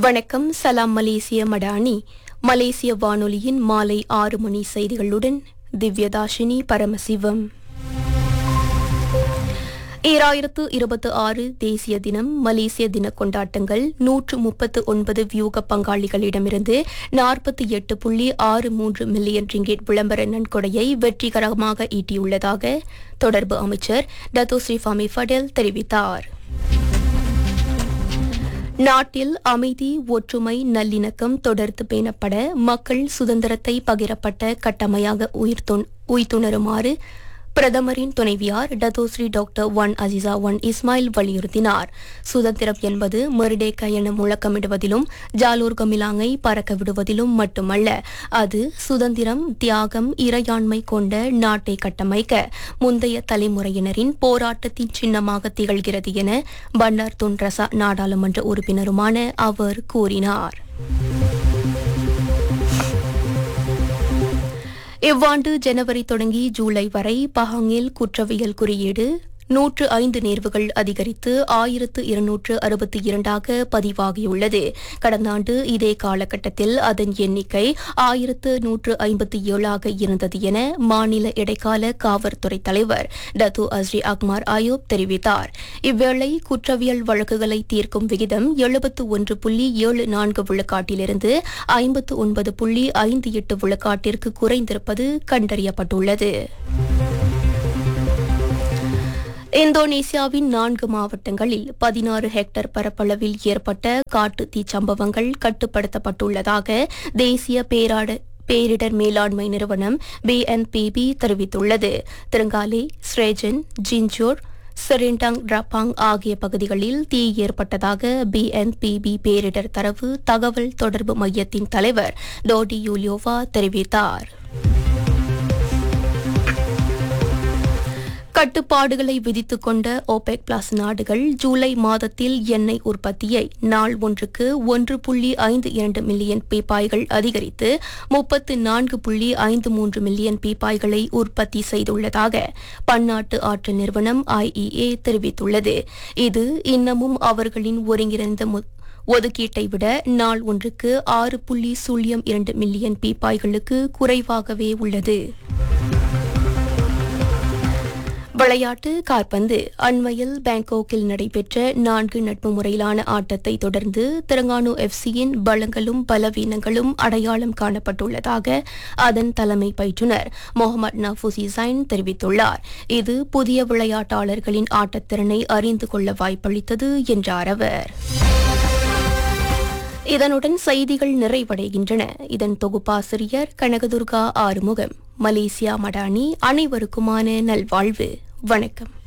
வணக்கம் சலாம் மலேசிய மடானி மலேசிய வானொலியின் மாலை ஆறு மணி செய்திகளுடன் திவ்யதாஷினி பரமசிவம் ஈராயிரத்து இருபத்தி ஆறு தேசிய தினம் மலேசிய தின கொண்டாட்டங்கள் நூற்று முப்பத்து ஒன்பது வியூக பங்காளிகளிடமிருந்து நாற்பத்தி எட்டு புள்ளி ஆறு மூன்று மில்லியன் ரிங்கெட் விளம்பர நன்கொடையை வெற்றிகரமாக ஈட்டியுள்ளதாக தொடர்பு அமைச்சர் டத்தோ ஸ்ரீஃபாமி ஃபடேல் தெரிவித்தார் நாட்டில் அமைதி ஒற்றுமை நல்லிணக்கம் தொடர்ந்து பேணப்பட மக்கள் சுதந்திரத்தை பகிரப்பட்ட கட்டமையாக உயிர்த்துண்- உய்த்துணருமாறு பிரதமரின் துணைவியார் Dato Sri doctor Wan Azizah Wan Ismail வலியுறுத்தினார் சுதந்திரம் என்பது மெரிடேக்க என முழக்கமிடுவதிலும் ஜாலூர் கமிலாங்கை பறக்க விடுவதிலும் மட்டுமல்ல அது சுதந்திரம் தியாகம் இறையாண்மை கொண்ட நாட்டை கட்டமைக்க முந்தைய தலைமுறையினரின் போராட்டத்தின் சின்னமாக திகழ்கிறது என பண்டார் துன் ரசா நாடாளுமன்ற உறுப்பினருமான அவர் கூறினார் இவ்வாண்டு ஜனவரி தொடங்கி ஜூலை வரை பஹாங்கில் குற்றவியல் குறியீடு நூற்று ஐந்து நேர்வுகள் அதிகரித்து ஆயிரத்து இருநூற்று அறுபத்தி இரண்டாக பதிவாகியுள்ளது கடந்த ஆண்டு இதே காலகட்டத்தில் அதன் எண்ணிக்கை ஆயிரத்து நூற்று ஐம்பத்தி ஏழாக இருந்தது என மாநில இடைக்கால காவல்துறை தலைவர் டத்து அஸ்ரி அக்மார் ஆயோப் தெரிவித்தார் இவ்வேளை குற்றவியல் வழக்குகளை தீர்க்கும் விகிதம் எழுபத்து ஒன்று புள்ளி ஏழு நான்கு விழுக்காட்டிலிருந்து ஐம்பத்து ஒன்பது புள்ளி ஐந்து எட்டு விழுக்காட்டிற்கு குறைந்திருப்பது கண்டறியப்பட்டுள்ளது இந்தோனேசியாவின் நான்கு மாவட்டங்களில் பதினாறு ஹெக்டேர் பரப்பளவில் ஏற்பட்ட காட்டு தீ சம்பவங்கள் கட்டுப்படுத்தப்பட்டுள்ளதாக தேசிய பேராட பேரிடர் மேலாண்மை நிறுவனம் பிஎன்பிபி தெரிவித்துள்ளது திருங்காலே ஸ்ரேஜன் ஜிஞ்சோர் செரிண்டாங் ரப்பாங் ஆகிய பகுதிகளில் தீ ஏற்பட்டதாக பிஎன்பிபி பேரிடர் தரவு தகவல் தொடர்பு மையத்தின் தலைவர் டோடி யூலியோவா தெரிவித்தார் கட்டுப்பாடுகளை விதித்துக் கொண்ட ஓபெக் பிளஸ் நாடுகள் ஜூலை மாதத்தில் எண்ணெய் உற்பத்தியை நாள் ஒன்றுக்கு ஒன்று புள்ளி ஐந்து இரண்டு மில்லியன் பீப்பாய்கள் அதிகரித்து முப்பத்து நான்கு புள்ளி ஐந்து மூன்று மில்லியன் பீப்பாய்களை உற்பத்தி செய்துள்ளதாக பன்னாட்டு ஆற்றல் நிறுவனம் ஐஇஏ தெரிவித்துள்ளது இது இன்னமும் அவர்களின் ஒருங்கிணைந்த மு- ஒதுக்கீட்டை விட நாள் ஒன்றுக்கு ஆறு புள்ளி சுழியம் இரண்டு மில்லியன் பீப்பாய்களுக்கு குறைவாகவே உள்ளது விளையாட்டு காற்பந்து அண்மையில் பாங்காக்கில் நடைபெற்ற நான்கு நட்பு முறையிலான ஆட்டத்தை தொடர்ந்து திரங்கானு எஃப்சியின் பலங்களும் பலவீனங்களும் அடையாளம் காணப்பட்டுள்ளதாக அதன் தலைமை பயிற்றுனர் முகமது நஃபூஸ் இசைன் தெரிவித்துள்ளார் இது புதிய விளையாட்டாளர்களின் ஆட்டத்திறனை அறிந்து கொள்ள வாய்ப்பளித்தது என்றார் அவர் இதனுடன் செய்திகள் நிறைவடைகின்றன இதன் தொகுப்பாசிரியர் கனகதுர்கா ஆறுமுகம் மலேசியா மடானி அனைவருக்குமான நல்வாழ்வு வணக்கம்